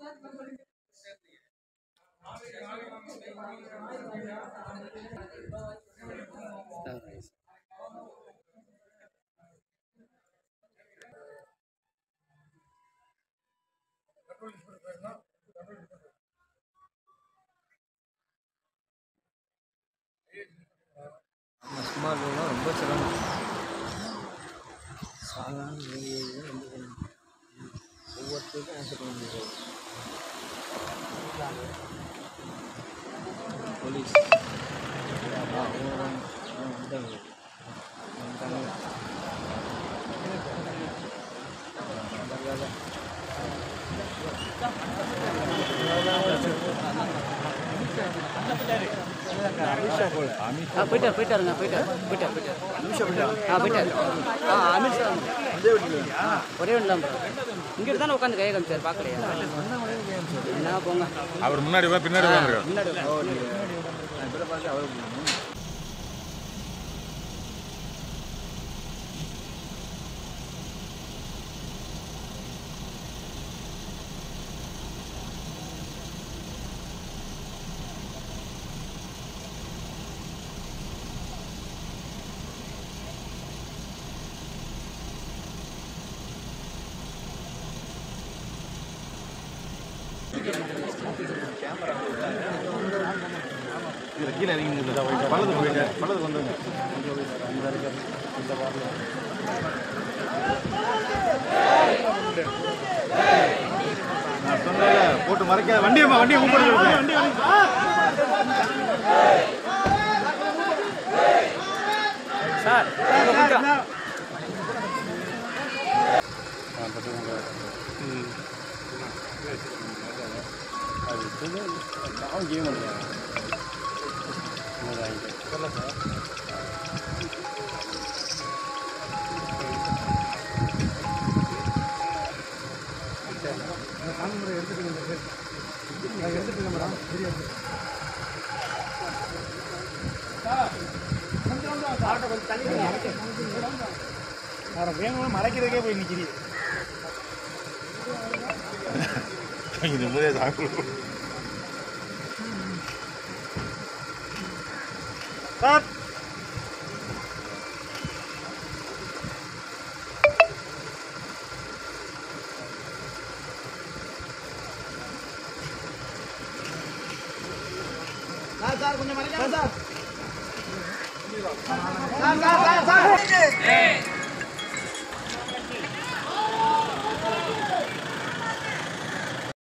நம்ம சும்மா இருக்கணும்னா ரொம்ப சிரமம் சாதாரண நிலையில ரொம்ப சிரமம். ஒவ்வொருத்தருக்கும் ஆன்சர் பண்ண முடியாது போலீஸ் ஆ, அவங்க தான். ஆ, வந்தாங்க. வந்தாங்க. வந்தாங்க. ஆ போயிட்டார் போயிட்டாருங்க போயிட்டார் போயிட்டார் போயிட்டார் ஆ போயிட்டார் ஆ அமித் ஷா ஒரே ஒன்று தான் இங்கிட்டு தானே உட்காந்து கையை காமிச்சார் பார்க்கலையா என்ன போங்க அவர் முன்னாடி வா பின்னாடி உட்காந்துருக்காரு முன்னாடி ஓ, நீங்க நான் இப்ப பார்த்து அவருக்கு கீழே இறங்கி பள்ளது போயிட்டு பள்ளது கொண்டு வந்து நான் சொன்னேன்ல, போட்டு மறைக்காத வண்டியம்மா வண்டியை கூப்பிடுங்க வண்டி சார் கொஞ்சம் மறைக்கிறதுக்கே போய் நிக்கிறீ இது முதலே சாப்பிடு சார் சார்